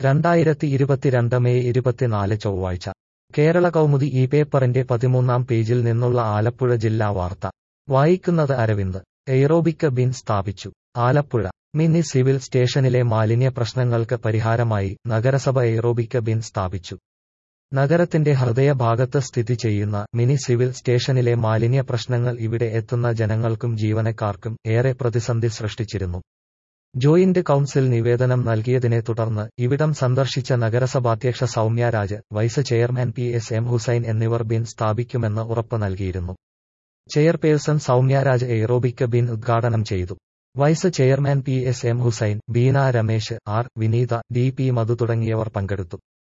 രണ്ടായിരത്തി ഇരുപത്തിരണ്ട് മെയ് ഇരുപത്തിനാല് ചൊവ്വാഴ്ച കേരള കൗമുദി ഈ പേപ്പറിന്റെ പതിമൂന്നാം പേജിൽ നിന്നുള്ള ആലപ്പുഴ ജില്ലാ വാർത്ത വായിക്കുന്നത് അരവിന്ദ് എയ്റോബിക് ബിൻ സ്ഥാപിച്ചു ആലപ്പുഴ മിനി സിവിൽ സ്റ്റേഷനിലെ മാലിന്യ പ്രശ്നങ്ങൾക്ക് പരിഹാരമായി നഗരസഭ എയ്റോബിക് ബിൻ സ്ഥാപിച്ചു നഗരത്തിന്റെ ഹൃദയഭാഗത്ത് സ്ഥിതി ചെയ്യുന്ന മിനി സിവിൽ സ്റ്റേഷനിലെ മാലിന്യ പ്രശ്നങ്ങൾ ഇവിടെ എത്തുന്ന ജനങ്ങൾക്കും ജീവനക്കാർക്കും ഏറെ പ്രതിസന്ധി സൃഷ്ടിച്ചിരുന്നു ജോയിന്റ് കൌൺസിൽ നിവേദനം നൽകിയതിനെ തുടർന്ന് ഇവിടം സന്ദർശിച്ച നഗരസഭാധ്യക്ഷ Soumya Raj vice chairman P S M Hussain എന്നിവർ ബിൻ സ്ഥാപിക്കുമെന്ന് ഉറപ്പ് നൽകിയിരുന്നു ചെയർപേഴ്സൺ സൗമ്യരാജ് എയ്റോബിക് ബിൻ ഉദ്ഘാടനം ചെയ്തു vice chairman P S M Hussain Beena Ramesh R Vineetha D P Madhu തുടങ്ങിയവർ പങ്കെടുത്തു